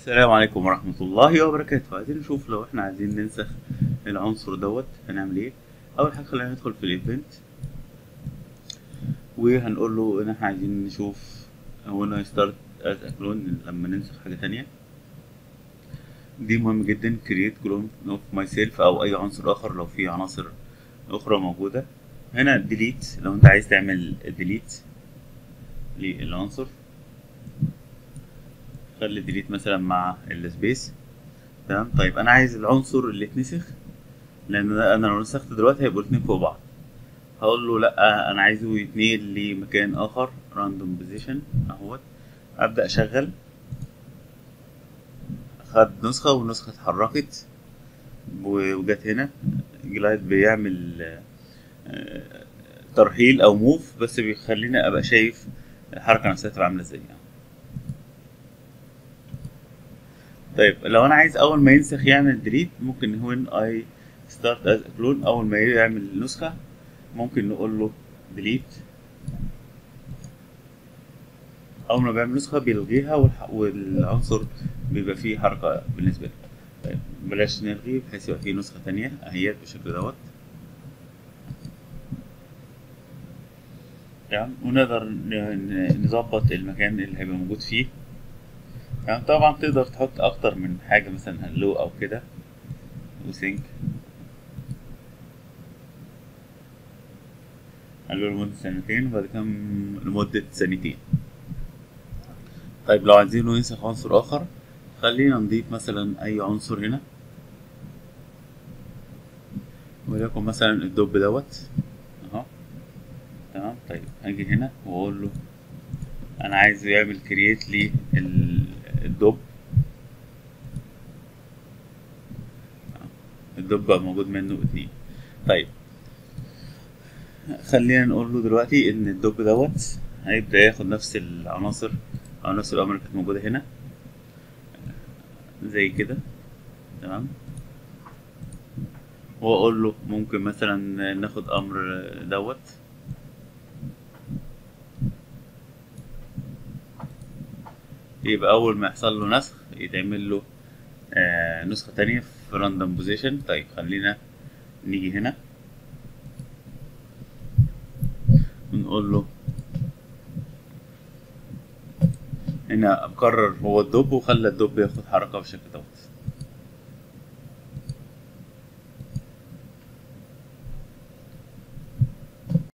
السلام عليكم ورحمة الله وبركاته عايزين نشوف لو احنا عايزين ننسخ العنصر دوت هنعمل ايه اول حاجة خلينا ندخل في الايفنت وهنقول له ان احنا عايزين نشوف هنا ستارت از كلون لما ننسخ حاجة تانية دي مهم جدا create clone of myself او اي عنصر اخر لو في عناصر اخرى موجودة هنا delete لو انت عايز تعمل delete للعنصر خلي ديليت مثلا مع السبيس تمام طيب انا عايز العنصر اللي اتنسخ لان انا لو نسخت دلوقتي هيبقوا الاتنين فوق بعض هقول له لا انا عايزه يتنقل لمكان اخر راندوم بوزيشن اهوت ابدا اشغل خد نسخه والنسخه اتحركت وجت هنا جلايد بيعمل ترحيل او موف بس بيخليني ابقى شايف الحركه نفسها تبقى عامله ازاي يعني. طيب لو انا عايز اول ما ينسخ يعمل ديليت ممكن وين اي ستارت از كلون اول ما يعمل نسخه ممكن نقول له ديليت اول ما بيعمل نسخه بيلغيها والح... والعنصر بيبقى فيه حركه بالنسبه له طيب بلاش نلغي بحيث يبقى فيه نسخه تانية اهيت بالشكل دوت تمام ونقدر نظبط المكان اللي هيبقى موجود فيه يعني طبعا تقدر تحط اكتر من حاجة مثلا هلو او كده وسينك هلو لمدة سنتين وبعد كده لمدة سنتين طيب لو عايزينه ينسخ عنصر اخر خلينا نضيف مثلا اي عنصر هنا وليكن مثلا الدب دوت اهو تمام طيب هاجي هنا واقول له انا عايزه يعمل كرييت لي الدب الدب بقى موجود منه اتنين طيب خلينا نقول له دلوقتي ان الدب دوت هيبدا ياخد نفس العناصر او نفس الامر اللي كانت موجوده هنا زي كده تمام واقول له ممكن مثلا ناخد امر دوت يبقى اول ما يحصل له نسخ يتعمل له آه نسخه تانية في راندوم بوزيشن طيب خلينا نيجي هنا ونقول له هنا قرر هو الدب وخلى الدب ياخد حركه بالشكل دوت